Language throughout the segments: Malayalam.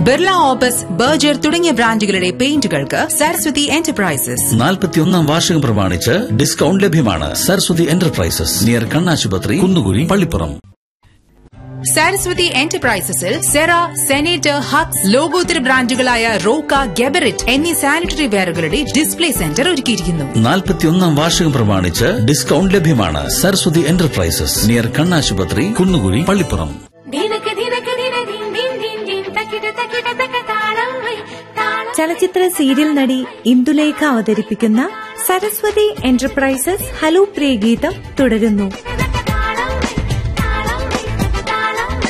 ബിർള ഓപ്പസ് ബർജർ തുടങ്ങിയ ബ്രാൻഡുകളുടെ പെയിന്റുകൾക്ക് സരസ്വതി എന്റർപ്രൈസസ് നാൽപ്പത്തിയൊന്നാം വാർഷികം പ്രമാണിച്ച് ഡിസ്കൗണ്ട് ലഭ്യമാണ് സരസ്വതി എന്റർപ്രൈസസ് നിയർ കണ്ണാശുപത്രി കുന്നുകുഴി പള്ളിപ്പുറം സരസ്വതി എന്റർപ്രൈസസിൽ സെറ സെനേറ്റർ ഹക്സ് ലോകോത്തര ബ്രാൻഡുകളായ റോക്ക ഗെബറിറ്റ് എന്നീ സാനിറ്ററി വെയറുകളുടെ ഡിസ്പ്ലേ സെന്റർ ഒരുക്കിയിരിക്കുന്നു നാൽപ്പത്തിയൊന്നാം വാർഷികം പ്രമാണിച്ച് ഡിസ്കൗണ്ട് ലഭ്യമാണ് സരസ്വതി എന്റർപ്രൈസസ് നിയർ കണ്ണാശുപത്രി കുന്നുകുഴി പള്ളിപ്പുറം ദിനക്ക് ദിനക്ക് ദിന ദിൻ ദിൻ ദിൻ ദിൻ തക്കിട തക്കിട തക്ക താളം വൈ താളം ചലച്ചിത്ര സീരിയൽ നടി ഇന്ദുലേഖ അവതരിപ്പിക്കുന്ന സരസ്വതി എന്റർപ്രൈസസ് ഹലോ പ്രിയ ഗീതം തുടരുന്നു തക്ക താളം വൈ താളം വൈ താളം വൈ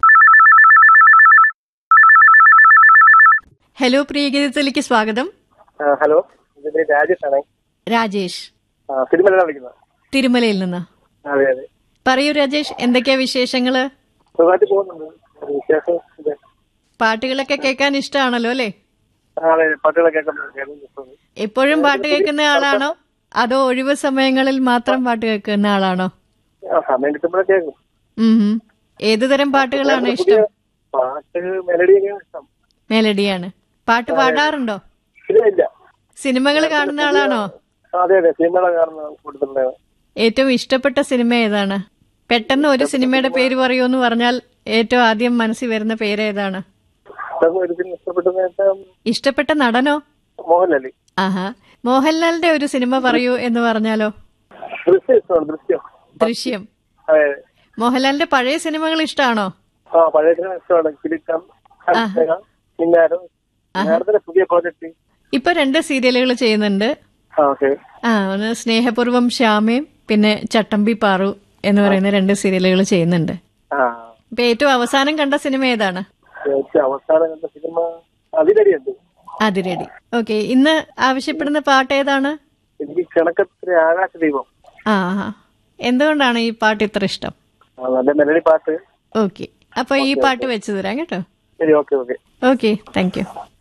ഹലോ പ്രിയഗീതത്തിലേക്ക് സ്വാഗതം ആ, ഹലോ എന്റെ പേര് രാജേഷ് ആണ് രാജേഷ് സിനിമയിലാണ് വിളിക്കുന്നത് തിരുമലയിൽ നിന്ന് അതെ അതെ പറയൂ രാജേഷ് എന്തൊക്കെയാ വിശേഷങ്ങള് സുഖമായിട്ട് പോകുന്നുണ്ട് ഒരു വിശേഷം ഇത്. പാട്ടുകളൊക്കെ കേൾക്കാൻ ഇഷ്ടമാണല്ലോ അല്ലേ ആ, അതെ പാട്ടുകളൊക്കെ കേൾക്കുന്നത് കേൾക്കുന്നത്. എപ്പോഴും പാട്ട് കേൾക്കുന്ന ആളാണോ അതോ ഒഴിവ് സമയങ്ങളിൽ മാത്രം പാട്ട് കേൾക്കുന്ന ആളാണോ ആ, സമയം കിട്ടുമ്പോഴൊക്കെ കേൾക്കും ഉം ഹും. ഏത് തരം പാട്ടുകളാണ് പുതിയ ഇഷ്ടം പാട്ട് മെലഡിയൊക്കെ ഇഷ്ടം മെലഡിയാണ് പാട്ട് പാടാറുണ്ടോ ഇല്ല ഇല്ല സിനിമകൾ കാണുന്ന ആളാണോ ആ, അതെ അതെ സിനിമകളെ കാണുന്ന കൂടുതലുണ്ടായത് ഏറ്റവും ഇഷ്ടപ്പെട്ട സിനിമ ഏതാണ് പെട്ടെന്ന് ഒരു സിനിമയുടെ പേര് പറയൂ എന്ന് പറഞ്ഞാൽ ഏറ്റവും ആദ്യം മനസ്സിൽ വരുന്ന പേര് ഏതാണ് ഒരു സിനിമ ഇഷ്ടപ്പെട്ടെന്ന് വെച്ചാൽ ഇഷ്ടപ്പെട്ട നടനോ മോഹൻലാലി ആഹാ മോഹൻലാലിന്റെ ഒരു സിനിമ പറയൂ എന്ന് പറഞ്ഞാലോ ദൃശ്യം ഇഷ്ടമാണ് ദൃശ്യം ദൃശ്യം അതെ മോഹൻലാലിന്റെ പഴയ സിനിമകൾ ഇഷ്ടമാണോ ആ പഴയ സിനിമ ഇഷ്ടമാണ് കിലുക്കം ഹരിതക, മിന്നാരം നേരത്തെ പുതിയ പ്രോജക്ട് ഇപ്പൊ രണ്ട് സീരിയലുകൾ ചെയ്യുന്നുണ്ട് ആ ഓക്കെ ആ ഒന്ന് സ്നേഹപൂർവം ശ്യാമയും പിന്നെ ചട്ടമ്പി പാറു എന്ന് പറയുന്ന രണ്ട് സീരിയലുകൾ ചെയ്യുന്നുണ്ട് ആ ഇപ്പൊ ഏറ്റവും അവസാനം കണ്ട സിനിമ ഏതാണ് ഏറ്റവും അവസാനം കണ്ട സിനിമ അതിരടിയുണ്ട് അതിരടി ഓക്കെ ഇന്ന് ആവശ്യപ്പെടുന്ന പാട്ട് ഏതാണ് എനിക്ക് കിണക്കത്തിലെ ആകാശ ദൈവം ആ ആ. എന്തുകൊണ്ടാണ് ഈ പാട്ട് ഇത്ര ഇഷ്ടം ആ, നല്ല മെലഡി പാട്ട് ഓക്കെ അപ്പൊ ഈ പാട്ട് വെച്ചു തരാം കേട്ടോ ശരി okay okay okay thank U